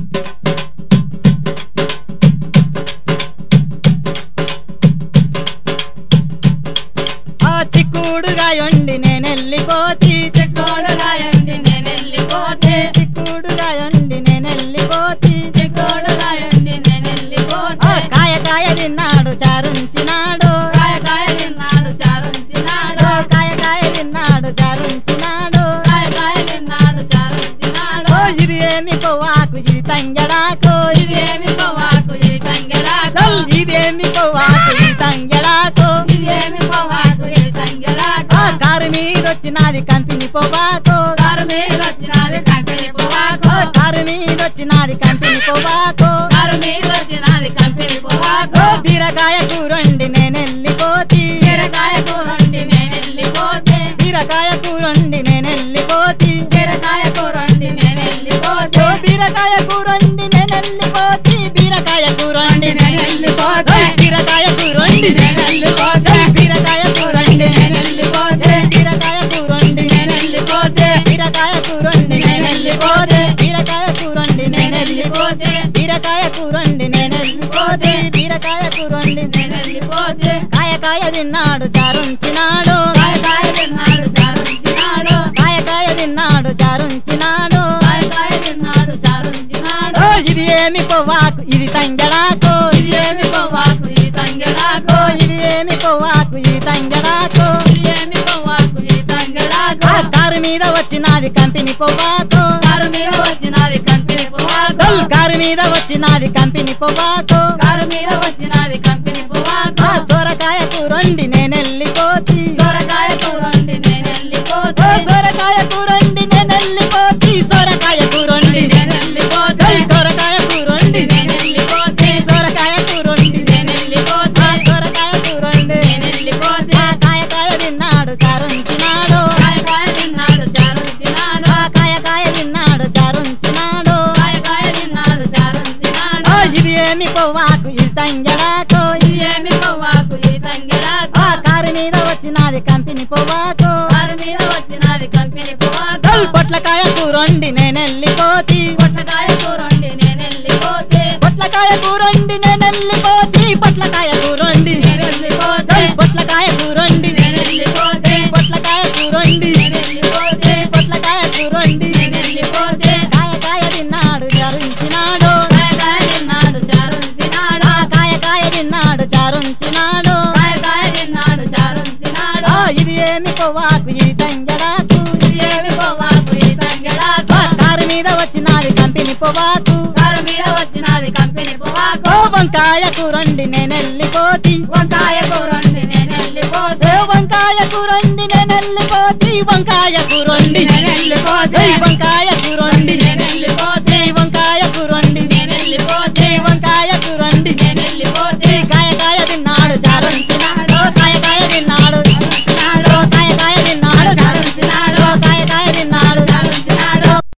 ఆ చిక్కుడుగా ఉండి నేనెళ్ళిపోతి చిక్కోడుగాయండి నేనెళ్ళిపోతే చిక్కుడుగా ఉండి నేనెళ్ళిపోతి చిక్కోడుగాయండి ఆ నేనెళ్ళిపోతే కాయ కాయ తిన్నాడు చారుంచినాడు కాయ కాయ తిన్నాడు చారుంచినాడు ఓ కాయ కాయ తిన్నాడు చారుంచినాడు కాయ కాయ తిన్నాడు చారుంచినాడు ఓ ఇది ఏమి కొవ్వాకు ఇది తంగడాకు ఇదేమి పవాకు ఈ తంగెడాకు చల్ ఇదేమి కొవ్వాకు ఇది తంగడాకు ఇదేమి పవాకు ఈ తంగెడాకు ఆ కారు మీద వచ్చినది కంపెనీ పొగాకు కారు మీద వచ్చినది కంపెనీ పొగాకు ఓ కారు మీద వచ్చినది కంపెనీ పొగాకు కారు మీద వచ్చినది కంపెనీ ఓ పొగాకు బీరకాయ కూరండి నేనెళ్ళిపోతి బీరకాయ కూరండి నేనెళ్ళిపోతే బీరకాయ కూరండి నేనెళ్ళిపోతి బీరకాయ కూరండి నేనెళ్ళిపోతే ఓ బీరకాయ కూరండి నేనెళ్ళిపోతి బీరకాయ కూరండి నేనెళ్ళిపోతే ఓ బీరకాయ కూరండి నేనెళ్ళిపోతే బీరకాయ కూరండి నేనెళ్ళిపోతే బీరకాయ కూరండి నేనెళ్ళిపోతే బీరకాయ కూరండి నేనెళ్ళిపోతే బీరకాయ కూరండి నేనెళ్ళిపోతే బీరకాయ కూరండి నేనెళ్ళిపోతే బీరకాయ కూరండి నేనెళ్ళిపోతే కాయ కాయ తిన్నాడు చారుంచినాడు కాయ కాయ తిన్నాడు చారుంచినాడు కాయ కాయ తిన్నాడు చారుంచినాడు కాయ కాయ తిన్నాడు చారుంచినాడు ఓ ఇది ఏమి పొవ్వాకు ఇది తంగడాకు ఇది ఏమి పొవ్వాకు ఈ తంగెడాకు ఓ ఇది ఏమి పొవ్వాకు ఇది తంగడాకు ఇది ఏమి పొవ్వాకు ఈ తంగెడాకు ఆ కారు మీద వచ్చినది కంపెనీ పొవ్వాకు కారు మీద వచ్చినది కంపెనీ పొవ్వాకు ఓ కారు మీద వచ్చినది కంపెనీ పొవ్వాకు కారు మీద వచ్చినది కంపెనీ పొవ్వాకు ఆ సొరకాయ కూరండి నేనెళ్ళిపోతి సొరకాయ కూరండి ఓ నేనెళ్ళిపోతే సొరకాయ కూరండి నేనెళ్ళిపోతి సొరకాయ కూరండి నేనెళ్ళిపోతే సొరకాయ కూరండి నేనెళ్ళిపోతే సొరకాయ కూరండి నేనెళ్ళిపోతే ఆ సొరకాయ కూరండి నేనెళ్ళిపోతే ఆ కాయ కాయ తిన్నాడు చారుంచినాడు కాయ కాయ తిన్నాడు చారుంచినాడు ఆ కాయ కాయ తిన్నాడు చారుంచినాడు కాయ కాయ తిన్నాడు చారుంచినాడు ఓ ఇది ఏమి పొవ్వాకు ఇది తంగడాకు ఇది ఏమి పొవ్వాకు ఈ తంగెడాకు ఆ కారు మీద వచ్చినది కంపెనీ పొవ్వాకు కారు మీద వచ్చినది కంపెనీ పొవ్వాకు చల్ పొట్లకాయ కూరండి నేనెళ్ళిపోతి పొట్టకాయ కూరండి నేనెళ్ళిపోతే పొట్లకాయ కూరండి నేనెళ్ళిపోతి పొట్లకాయ కూరండి నేనెళ్ళిపోతే చల్ పొట్లకాయ కూరండి నేనెళ్ళిపోతే పొట్లకాయ కూరండి నేనెళ్ళిపోతే పొట్లకాయ కూరండి నేనెళ్ళిపోతే కాయ కాయ తిన్నాడు చారుంచినాడు కాయ కాయ తిన్నాడు చారుంచినాడు ఆ కాయ కాయ తిన్నాడు చారుంచినాడు కాయ కాయ తిన్నాడు చారుంచినాడు ఆ ఇది ఏమి పొవ్వాకు ఇది తంగడాకు ఇది ఏమి పొవ్వాకు ఈ తంగెడాకు ఆ కారు మీద వచ్చినది కంపెనీ పొవ్వాకు కారు మీద వచ్చినది కంపెనీ పొవ్వాకు ఓ వంకాయ కూరండి నేనెళ్ళిపోతి వంకాయ కూరండి నేనెళ్ళిపోతే ఓ వంకాయ కూరండి నేనెళ్ళిపోతి వంకాయ కూరండి నేనెళ్ళిపోతే వంకాయ